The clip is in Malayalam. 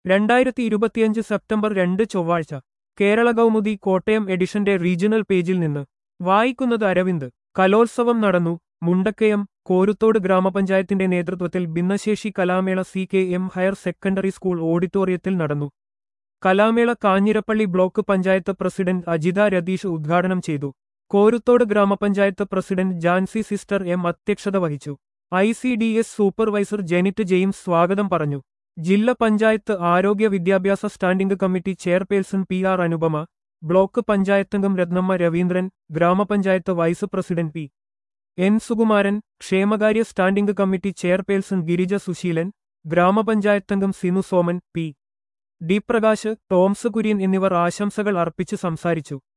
രണ്ടായിരത്തി ഇരുപത്തിയഞ്ച് സെപ്റ്റംബർ രണ്ട് ചൊവ്വാഴ്ച കേരള കൗമുദി കോട്ടയം എഡിഷന്റെ റീജിയണൽ പേജിൽ നിന്ന് വായിക്കുന്നത് അരവിന്ദ് കലോത്സവം നടന്നു മുണ്ടക്കയം കോരുത്തോട് ഗ്രാമപഞ്ചായത്തിന്റെ നേതൃത്വത്തിൽ ഭിന്നശേഷി കലാമേള C K M higher secondary school ഓഡിറ്റോറിയത്തിൽ നടന്നു കലാമേള കാഞ്ഞിരപ്പള്ളി ബ്ലോക്ക് പഞ്ചായത്ത് പ്രസിഡന്റ് അജിത രതീഷ് ഉദ്ഘാടനം ചെയ്തു കോരുത്തോട് ഗ്രാമപഞ്ചായത്ത് പ്രസിഡന്റ് ജാൻസി സിസ്റ്റർ എം അധ്യക്ഷത വഹിച്ചു I C D S supervisor Jenit James സ്വാഗതം പറഞ്ഞു ജില്ലാ പഞ്ചായത്ത് ആരോഗ്യ വിദ്യാഭ്യാസ standing committee chairperson P R Anupama block പഞ്ചായത്തംഗം രത്നമ്മ രവീന്ദ്രൻ ഗ്രാമപഞ്ചായത്ത് vice president P N Sukumaran ക്ഷേമകാര്യ standing committee chairperson Girija Suseelan ഗ്രാമപഞ്ചായത്തംഗം സിനു സോമൻ പി ഡി പ്രകാശ് ടോംസ് കുര്യൻ എന്നിവർ ആശംസകൾ അർപ്പിച്ച് സംസാരിച്ചു